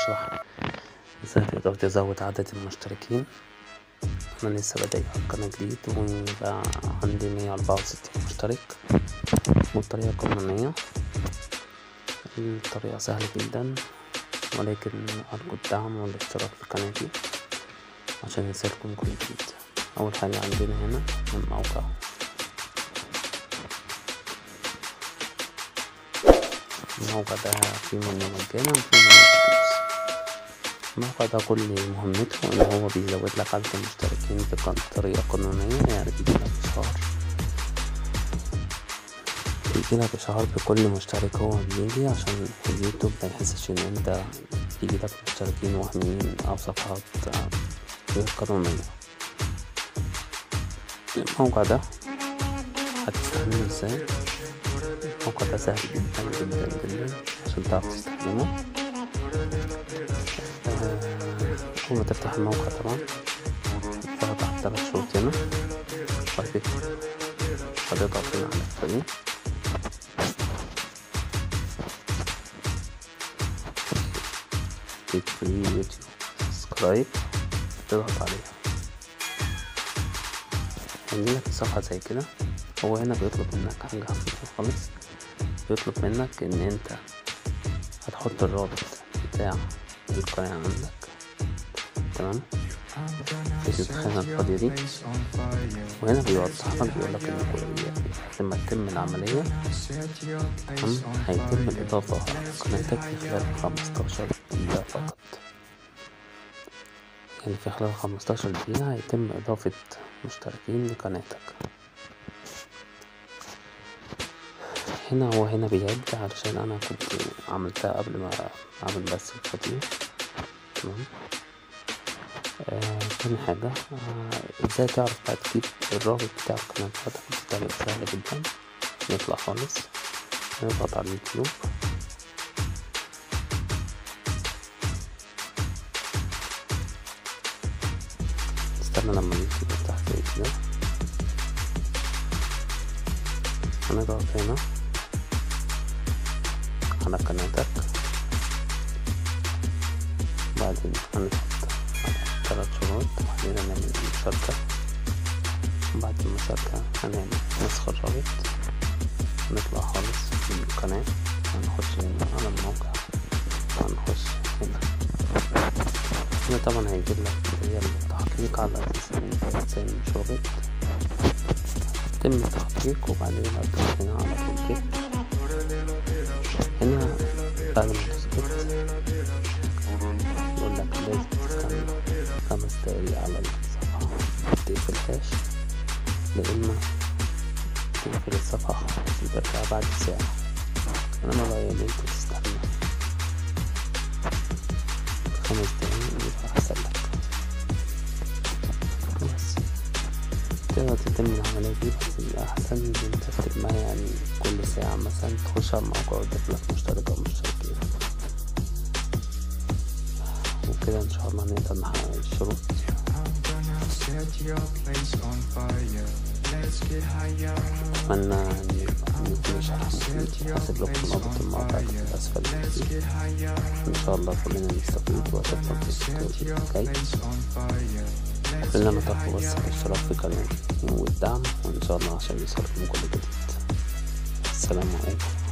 هشرح ازاي تقدر تزود عدد المشتركين انا لسه بادئ قناة جديد وبقى عندي مية اربعة وستين مشترك والطريقة قانونية الطريقة سهلة جدا ولكن أرجو الدعم والاشتراك في قناتي عشان يصلكم كل جديد أول حاجة عندنا هنا الموقع الموقع ده فيه منه مجانا وفيه منه فلوس الموقع ده كل مهمته ان هو بيزود لك عدد المشتركين بطريقة قانونية يعني بيجيلك اشعار بيجيلك اشعار بكل مشترك هو بيجي عشان اليوتيوب ما يحسش ان انت بيجيلك مشتركين وهميين او صفحات غير قانونية الموقع ده هتستخدمه ازاي الموقع ده سهل جدا جدا جدا عشان تعرف تستخدمه أول ما تفتح الموقع طبعا تضغط على التلات شروط هنا وبعد كده هتضغط هنا على الفريق كليك فري يوتيوب سبسكرايب تضغط عليها هيجيلك صفحة زي كده هو هنا بيطلب منك حاجة خفيفة خالص بيطلب منك ان انت هتحط الرابط بتاع القناة عندك تمام في الخانة الفاضية دي وهنا بيوضح لك بيقول لك ان لما تتم العملية تمام هيتم الإضافة على قناتك في خلال خمستاشر دقيقة فقط يعني في خلال خمستاشر دقيقة هيتم إضافة مشتركين لقناتك هنا هو هنا بيعد علشان انا كنت عملتها قبل ما اعمل بس الفيديو تمام آه تاني حاجة آه ازاي تعرف بقى تجيب الرابط بتاع القناة بتاعتك بطريقة سهلة جدا نطلع خالص نضغط على اليوتيوب استنى لما اليوتيوب يفتح زي كده هنضغط هنا على قناتك بعدين هنحط على ثلاث شروط وبعدين هنعمل المشاركة بعد المشاركة هنعمل نسخ الرابط نطلع خالص من القناة هنخش هنا على الموقع هنخش هنا هنا طبعا هيجيب لك اللي هي التحقيق على أساس إن أنت إنسان مش رابط يتم التحقيق وبعدين هتروح هنا على طول هنا بعد ما تثبت يقول لك لازم تستنى خمس دقايق على الصفحة متقفلهاش يا إما تقفل الصفحة خالص وترجع بعد ساعة أنا رأيي إن أنت تستنى خمس دقايق يبقى أحسن لك بس تقدر تتم العملية دي بس الأحسن إن أنت تتمها يعني كل ساعة مثلا تخش على الموقع وتضيف مشترك أو مشتركين وكده إن شاء الله نقدر نحقق الشروط أتمنى إن يكون شرح مفيد هسيب لكم رابط الموقع في أسفل الفيديو إن شاء الله كلنا نستفيد وأشوفكم في الفيديو الجاي كلنا نتركوا بس الاشتراك في قناتي والدعم وإن شاء الله عشان يوصلكم كل جديد السلام عليكم